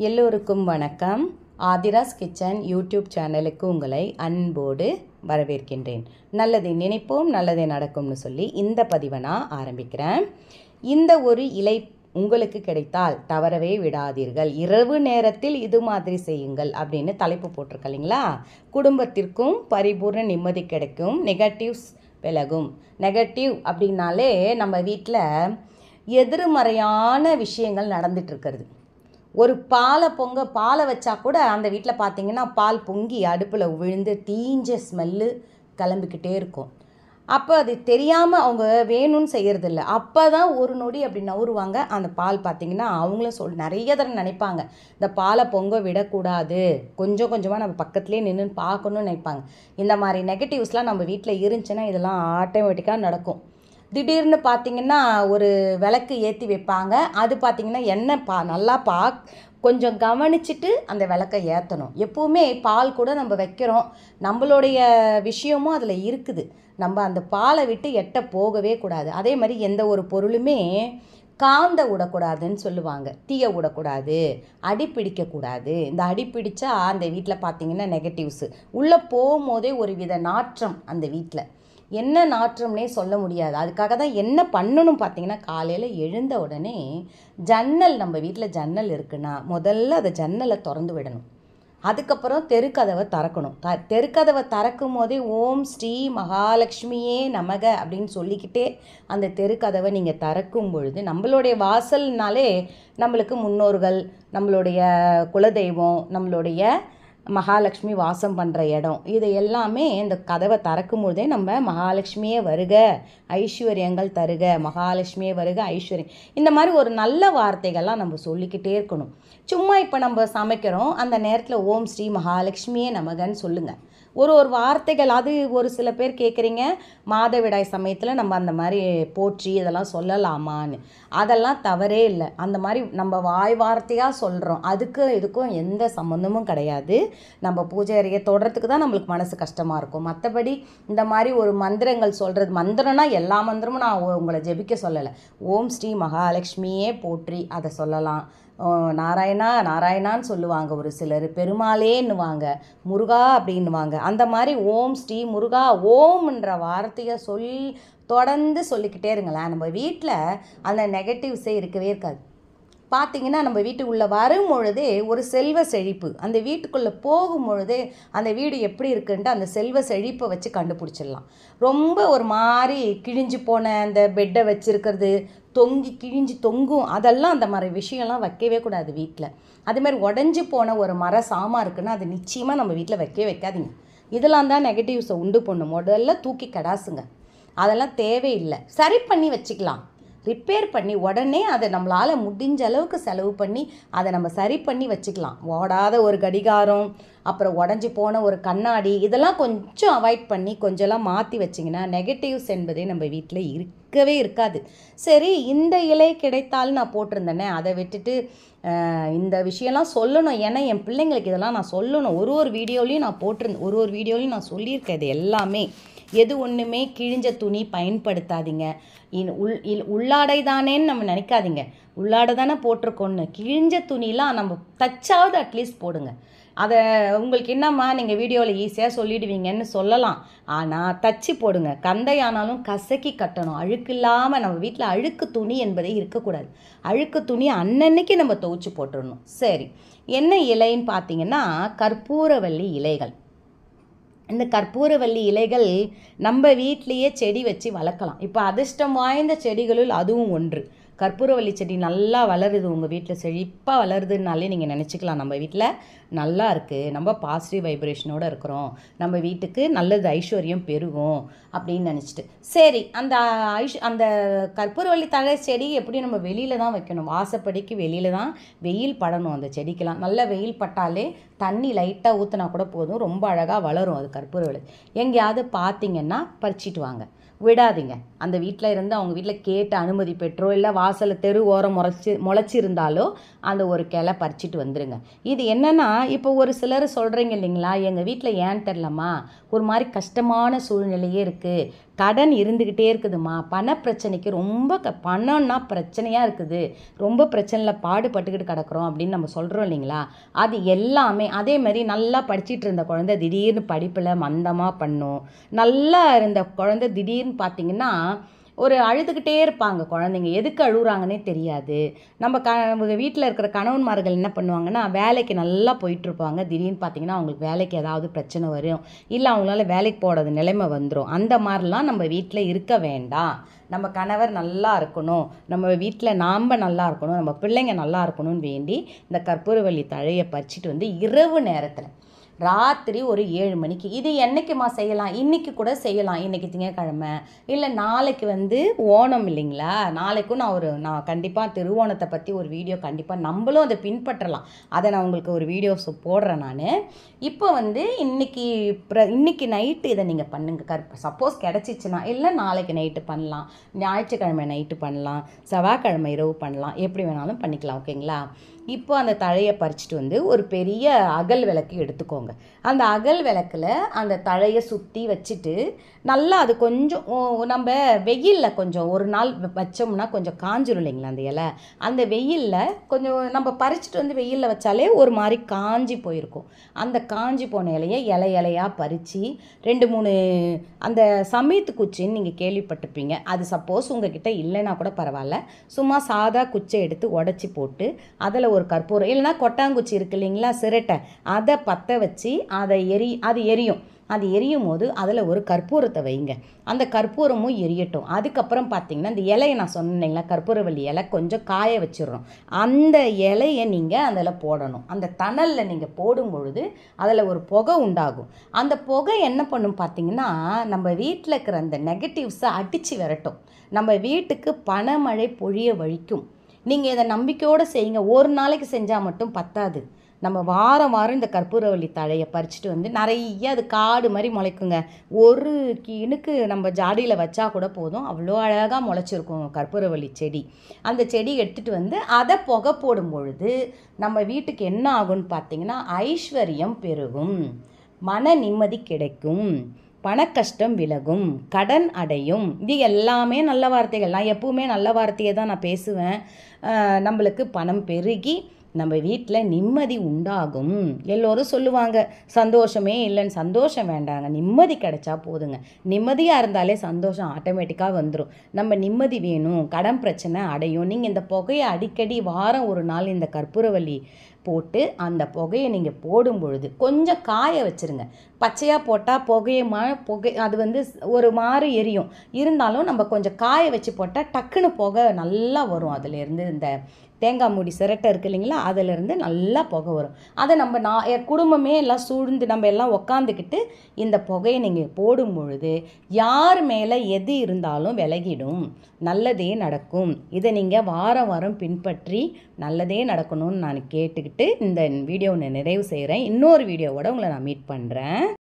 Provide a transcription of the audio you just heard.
எல்லோருக்கும் வணக்கம் Aadhira's kitchen YouTube சேனலுக்கு உங்களை அன்போடு வரவேற்கின்றேன் நல்லதை நினைப்போம் நல்லதே நடக்கும்னு சொல்லி இந்த பதிவை நான் ஆரம்பிக்கிறேன் இந்த ஒரு இலை உங்களுக்கு கிடைத்தால் தவறவே விடாதீர்கள் இரவு நேரத்தில் இது மாதிரி செய்யுங்கள் அப்படின்னு தலைப்பு போட்டிருக்க இல்லைங்களா குடும்பத்திற்கும் பரிபூர்ண நிம்மதி கிடைக்கும் நெகட்டிவ்ஸ் விலகும் நெகட்டிவ் அப்படின்னாலே நம்ம வீட்டில் எதிர்மறையான விஷயங்கள் நடந்துட்டு இருக்கிறது ஒரு பாலை பொங்க பாலை வச்சா கூட அந்த வீட்டில் பார்த்தீங்கன்னா பால் பொங்கி அடுப்பில் விழுந்து தீஞ்ச ஸ்மெல்லு கிளம்பிக்கிட்டே இருக்கும் அப்போ அது தெரியாமல் அவங்க வேணும்னு செய்யறதில்ல அப்போ தான் ஒரு நொடி அப்படி நவுருவாங்க அந்த பால் பார்த்தீங்கன்னா அவங்களும் சொல் நிறைய தடவை நினைப்பாங்க இந்த பாலை பொங்க விடக்கூடாது கொஞ்சம் கொஞ்சமாக நம்ம பக்கத்துலேயே நின்று பார்க்கணும்னு நினைப்பாங்க இந்த மாதிரி நெகட்டிவ்ஸ்லாம் நம்ம வீட்டில் இருந்துச்சுன்னா இதெல்லாம் ஆட்டோமேட்டிக்காக நடக்கும் திடீர்னு பார்த்தீங்கன்னா ஒரு விளக்கு ஏற்றி வைப்பாங்க அது பார்த்தீங்கன்னா எண்ணெய் பா நல்லா பா கொஞ்சம் கவனிச்சுட்டு அந்த விளக்கை ஏற்றணும் எப்போவுமே பால் கூட நம்ம வைக்கிறோம் நம்மளுடைய விஷயமும் அதில் இருக்குது நம்ம அந்த பாலை விட்டு எட்ட போகவே கூடாது அதே மாதிரி எந்த ஒரு பொருளுமே காந்த விடக்கூடாதுன்னு சொல்லுவாங்க தீய விடக்கூடாது அடி பிடிக்கக்கூடாது இந்த அடி பிடிச்சா அந்த வீட்டில் பார்த்தீங்கன்னா நெகட்டிவ்ஸு உள்ளே போகும்போதே ஒரு வித நாற்றம் அந்த வீட்டில் என்ன நாற்றம்னே சொல்ல முடியாது அதுக்காக தான் என்ன பண்ணணும் பார்த்தீங்கன்னா காலையில் எழுந்த உடனே ஜன்னல் நம்ம வீட்டில் ஜன்னல் இருக்குன்னா முதல்ல அதை ஜன்னலை திறந்து விடணும் அதுக்கப்புறம் தெருக்கதவை திறக்கணும் த தெருக்கதவை திறக்கும் போதே ஓம் ஸ்ரீ மகாலட்சுமியே நமக அப்படின்னு சொல்லிக்கிட்டே அந்த தெருக்கதவை நீங்கள் திறக்கும் பொழுது நம்மளுடைய வாசல்னாலே நம்மளுக்கு முன்னோர்கள் நம்மளுடைய குலதெய்வம் நம்மளுடைய மகாலட்சுமி வாசம் பண்ணுற இடம் இது எல்லாமே இந்த கதவை திறக்கும் பொழுதே நம்ம மகாலட்சுமியே வருக ஐஸ்வர்யங்கள் தருக மகாலட்சுமியே வருக ஐஸ்வர்யம் இந்த மாதிரி ஒரு நல்ல வார்த்தைகள்லாம் நம்ம சொல்லிக்கிட்டே இருக்கணும் சும்மா இப்போ நம்ம சமைக்கிறோம் அந்த நேரத்தில் ஓம் ஸ்ரீ மகாலட்சுமியே நமகன்னு சொல்லுங்கள் ஒரு ஒரு வார்த்தைகள் அது ஒரு சில பேர் கேட்குறீங்க மாதவிடாய் சமயத்தில் நம்ம அந்த மாதிரி போற்றி இதெல்லாம் சொல்லலாமான்னு அதெல்லாம் தவறே இல்லை அந்த மாதிரி நம்ம வாய் வார்த்தையாக சொல்கிறோம் அதுக்கு இதுக்கும் எந்த சம்மந்தமும் கிடையாது நம்ம பூஜை அறையை தொடுறதுக்கு தான் நம்மளுக்கு மனசு கஷ்டமாக இருக்கும் மற்றபடி இந்த மாதிரி ஒரு மந்திரங்கள் சொல்கிறது மந்திரம்னா எல்லா மந்திரமும் நான் உ- உங்களை ஜெபிக்க சொல்லலை ஓம் ஸ்ரீ மகாலட்சுமியே போற்றி அதை சொல்லலாம் ஓ, நாராயணா நாராயணான்னு சொல்லுவாங்க ஒரு சிலர் பெருமாளேன்னுவாங்க முருகா அப்படின்னுவாங்க அந்த மாதிரி ஓம் ஸ்ரீ முருகா ஓம்ன்ற வார்த்தையை சொல் தொடர்ந்து சொல்லிக்கிட்டே இருங்களேன் நம்ம வீட்டில் அந்த நெகட்டிவ்ஸே இருக்கவே இருக்காது பார்த்தீங்கன்னா நம்ம வீட்டுக்குள்ளே வரும் பொழுதே ஒரு செல்வ செழிப்பு அந்த வீட்டுக்குள்ளே போகும் பொழுதே அந்த வீடு எப்படி இருக்குன்ட்டு அந்த செல்வ செழிப்பை வச்சு கண்டுபிடிச்சிடலாம் ரொம்ப ஒரு மாதிரி கிழிஞ்சு போன அந்த பெட்டை வச்சுருக்கிறது தொங்கி கிழிஞ்சு தொங்கும் அதெல்லாம் அந்த மாதிரி விஷயம்லாம் வைக்கவே கூடாது வீட்டில் அதே மாதிரி உடஞ்சி போன ஒரு மர சாமான் இருக்குன்னா அது நிச்சயமாக நம்ம வீட்டில் வைக்கவே வைக்காதீங்க இதெல்லாம் தான் நெகட்டிவ்ஸை உண்டு பண்ணும் முதல்ல தூக்கி கடாசுங்க அதெல்லாம் தேவையில்லை சரி பண்ணி வச்சுக்கலாம் ரிப்பேர் பண்ணி உடனே அதை நம்மளால் முடிஞ்ச அளவுக்கு செலவு பண்ணி அதை நம்ம சரி பண்ணி வச்சுக்கலாம் ஓடாத ஒரு கடிகாரம் அப்புறம் உடஞ்சி போன ஒரு கண்ணாடி இதெல்லாம் கொஞ்சம் அவாய்ட் பண்ணி கொஞ்சம்லாம் மாற்றி வச்சிங்கன்னா நெகட்டிவ்ஸ் என்பதே நம்ம வீட்டில் இருக்கவே இருக்காது சரி இந்த இலை கிடைத்தாலும் நான் போட்டிருந்தேனே அதை விட்டுட்டு அஹ், இந்த விஷயம்லாம் சொல்லணும் ஏன்னா என் பிள்ளைங்களுக்கு இதெல்லாம் நான் சொல்லணும் ஒரு ஒரு வீடியோலையும் நான் போட்டிருந்தேன் ஒரு ஒரு வீடியோலையும் நான் சொல்லியிருக்கேன் இது எல்லாமே எது ஒன்றுமே கிழிஞ்ச துணி பயன்படுத்தாதீங்க இன் உள் இல் உள்ளாடை தானேன்னு நம்ம நினைக்காதீங்க உள்ளாடை தானே போட்டிருக்கோன்னு கிழிஞ்ச துணிலாம் நம்ம தச்சாவது அட்லீஸ்ட் போடுங்க அதை உங்களுக்கு என்னம்மா நீங்கள் வீடியோவில் ஈஸியாக சொல்லிடுவீங்கன்னு சொல்லலாம் ஆனால் தச்சு போடுங்க கந்தையானாலும் கசக்கி கட்டணும் அழுக்கு இல்லாமல் நம்ம வீட்டில் அழுக்கு துணி என்பதே இருக்கக்கூடாது அழுக்கு துணி அன்னன்னைக்கு நம்ம துவைச்சு போட்டுடணும் சரி என்ன இலைன்னு பார்த்தீங்கன்னா கற்பூரவள்ளி இலைகள் இந்த கற்பூரவள்ளி இலைகள் நம்ம வீட்டிலேயே செடி வச்சு வளர்க்கலாம் இப்போ அதிர்ஷ்டம் வாய்ந்த செடிகளுள் அதுவும் ஒன்று கற்பூரவள்ளி செடி நல்லா வளருது உங்கள் வீட்டில் செழிப்பாக வளருதுனாலே நீங்கள் நினச்சிக்கலாம் நம்ம வீட்டில் நல்லா இருக்குது நம்ம பாசிட்டிவ் வைப்ரேஷனோடு இருக்கிறோம் நம்ம வீட்டுக்கு நல்லது ஐஸ்வர்யம் பெருகும் அப்படின்னு நினச்சிட்டு சரி அந்த ஐஷ் அந்த கற்பூரவள்ளி தழை செடி எப்படி நம்ம வெளியில் தான் வைக்கணும் வாசப்படிக்கு வெளியில் தான் வெயில் படணும் அந்த செடிக்கெல்லாம் நல்ல வெயில் பட்டாலே தண்ணி லைட்டாக ஊற்றினா கூட போதும் ரொம்ப அழகாக வளரும் அது கற்பூரவள்ளி எங்கேயாவது பார்த்தீங்கன்னா பறிச்சிட்டு வாங்க விடாதீங்க அந்த வீட்டில் இருந்து அவங்க வீட்டில் கேட்டு அனுமதி பெற்றோ இல்லை வாசலில் தெரு ஓரம் முளைச்சி முளைச்சிருந்தாலோ அந்த ஒரு கிளை பறிச்சிட்டு வந்துடுங்க இது என்னென்னா இப்போ ஒரு சிலர் சொல்கிறீங்க இல்லைங்களா எங்கள் வீட்டில் ஏன் தெரிலம்மா ஒரு மாதிரி கஷ்டமான சூழ்நிலையே இருக்குது கடன் இருந்துக்கிட்டே இருக்குதுமா பண பிரச்சனைக்கு ரொம்ப க பணம்னா பிரச்சனையாக இருக்குது ரொம்ப பிரச்சனையில் பாடுபட்டுக்கிட்டு கிடக்குறோம் அப்படின்னு நம்ம சொல்கிறோம் இல்லைங்களா அது எல்லாமே அதே மாதிரி நல்லா படிச்சிட்டு இருந்த குழந்தை திடீர்னு படிப்பில் மந்தமாக பண்ணும் நல்லா இருந்த குழந்தை திடீர்னு பார்த்தீங்கன்னா ஒரு அழுதுகிட்டே இருப்பாங்க குழந்தைங்க எதுக்கு அழுகுறாங்கன்னே தெரியாது நம்ம க வீட்டில் இருக்கிற கணவன்மார்கள் என்ன பண்ணுவாங்கன்னா வேலைக்கு நல்லா போயிட்டுருப்பாங்க திடீர்னு பார்த்தீங்கன்னா அவங்களுக்கு வேலைக்கு ஏதாவது பிரச்சனை வரும் இல்லை அவங்களால வேலைக்கு போகிறது நிலைமை வந்துடும் அந்த மாதிரிலாம் நம்ம வீட்டில் இருக்க வேண்டாம் நம்ம கணவர் நல்லா இருக்கணும் நம்ம வீட்டில் நாம் நல்லா இருக்கணும் நம்ம பிள்ளைங்க நல்லா இருக்கணும்னு வேண்டி இந்த கற்பூரவள்ளி தழையை பறிச்சிட்டு வந்து இரவு நேரத்தில் ராத்திரி ஒரு ஏழு மணிக்கு இது என்னைக்குமா செய்யலாம் இன்றைக்கி கூட செய்யலாம் இன்றைக்கி திங்கக்கிழமை இல்லை நாளைக்கு வந்து ஓணம் இல்லைங்களா நாளைக்கும் நான் ஒரு நான் கண்டிப்பாக திருவோணத்தை பற்றி ஒரு வீடியோ கண்டிப்பாக நம்மளும் அதை பின்பற்றலாம் அதை நான் உங்களுக்கு ஒரு வீடியோஸ் போடுறேன் நான் இப்போ வந்து இன்னைக்கு ப்ர இன்னைக்கு நைட்டு இதை நீங்கள் பண்ணுங்க கற் சப்போஸ் கிடச்சிச்சின்னா இல்லை நாளைக்கு நைட்டு பண்ணலாம் ஞாயிற்றுக்கிழமை நைட்டு பண்ணலாம் செவ்வாய்க்கிழமை இரவு பண்ணலாம் எப்படி வேணாலும் பண்ணிக்கலாம் ஓகேங்களா இப்போ அந்த தழையை பறிச்சுட்டு வந்து ஒரு பெரிய அகல் விளக்கு எடுத்துக்கோங்க அந்த அகல் விளக்கில் அந்த தழையை சுற்றி வச்சுட்டு நல்லா அது கொஞ்சம் ஓ, நம்ம வெயிலில் கொஞ்சம் ஒரு நாள் வ- வச்சோம்னா கொஞ்சம் காஞ்சிரும் இல்லைங்களா அந்த இலை அந்த வெயிலில் கொஞ்சம் நம்ம பறிச்சுட்டு வந்து வெயிலில் வச்சாலே ஒரு மாதிரி காஞ்சி போயிருக்கும் அந்த காஞ்சி போன இலையை இலை இலையாக பறித்து ரெண்டு மூணு அந்த சமயத்து குச்சின்னு நீங்கள் கேள்விப்பட்டிருப்பீங்க அது சப்போஸ் உங்ககிட்ட இல்லைன்னா கூட பரவாயில்ல சும்மா சாதா குச்சை எடுத்து உடச்சி போட்டு அதில் ஒரு கற்பூரம் இல்லைன்னா கொட்டாங்குச்சி இருக்கு இல்லைங்களா சிரட்டை அதை பற்ற வச்சு அதை எரி அது எரியும் அது எரியும் போது அதில் ஒரு கற்பூரத்தை வைங்க அந்த கற்பூரமும் எரியட்டும் அதுக்கப்புறம் பார்த்தீங்கன்னா இந்த இலையை நான் சொன்னேன் இல்லைங்களா கற்பூரவள்ளி இலை கொஞ்சம் காய வச்சிடுறோம் அந்த இலையை நீங்கள் அதில் போடணும் அந்த தணலில் நீங்கள் போடும் பொழுது அதில் ஒரு புகை உண்டாகும் அந்த புகை என்ன பண்ணும் பார்த்தீங்கன்னா நம்ம வீட்டில் இருக்கிற அந்த நெகட்டிவ்ஸை அடித்து விரட்டும் நம்ம வீட்டுக்கு பணமழை பொழிய வழிக்கும் நீங்கள் இதை நம்பிக்கையோடு செய்யுங்க ஒரு நாளைக்கு செஞ்சால் மட்டும் பத்தாது நம்ம வாரம் வாரம் இந்த கற்பூரவள்ளி தழையை பறிச்சுட்டு வந்து நிறைய அது காடு மாதிரி முளைக்குங்க ஒரு கிணுக்கு நம்ம ஜாடியில் வச்சா கூட போதும் அவ்வளோ அழகாக முளைச்சிருக்கும் கற்பூரவள்ளி செடி அந்த செடி எடுத்துகிட்டு வந்து அதை புகை போடும் பொழுது நம்ம வீட்டுக்கு என்ன ஆகும்னு பார்த்தீங்கன்னா ஐஸ்வர்யம் பெருகும் மன நிம்மதி கிடைக்கும் பணக்கஷ்டம் விலகும் கடன் அடையும் இது எல்லாமே நல்ல வார்த்தைகள் நான் எப்பவுமே நல்ல வார்த்தையை தான் நான் பேசுவேன் அஹ் நம்மளுக்கு பணம் பெருகி நம்ம வீட்டில் நிம்மதி உண்டாகும் எல்லோரும் சொல்லுவாங்க சந்தோஷமே இல்லைன்னு சந்தோஷம் வேண்டாங்க நிம்மதி கிடைச்சா போதுங்க நிம்மதியாக இருந்தாலே சந்தோஷம் ஆட்டோமேட்டிக்காக வந்துடும் நம்ம நிம்மதி வேணும் கடன் பிரச்சனை அடையும் நீங்கள் இந்த புகையை அடிக்கடி வாரம் ஒரு நாள் இந்த கற்பூரவள்ளி போட்டு அந்த புகையை நீங்கள் போடும் பொழுது கொஞ்சம் காய வச்சிருங்க பச்சையாக போட்டால் புகையமா புகை அது வந்து ஒரு மாதிரி எரியும் இருந்தாலும் நம்ம கொஞ்சம் காய வச்சு போட்டால் டக்குன்னு புகை நல்லா வரும் அதுலேருந்து இந்த தேங்காய் மூடி சிரட்டை இருக்கு இல்லைங்களா அதிலிருந்து நல்லா புகை வரும் அதை நம்ம நான் என் குடும்பமே எல்லாம் சூழ்ந்து நம்ம எல்லாம் உக்காந்துக்கிட்டு இந்த புகையை நீங்கள் போடும் பொழுது யார் மேலே எது இருந்தாலும் விலகிடும் நல்லதே நடக்கும் இதை நீங்கள் வாரம் வாரம் பின்பற்றி நல்லதே நடக்கணும்னு நான் கேட்டுக்கிட்டு இந்த வீடியோவை நான் நிறைவு செய்கிறேன் இன்னொரு வீடியோவோட உங்களை நான் மீட் பண்ணுறேன்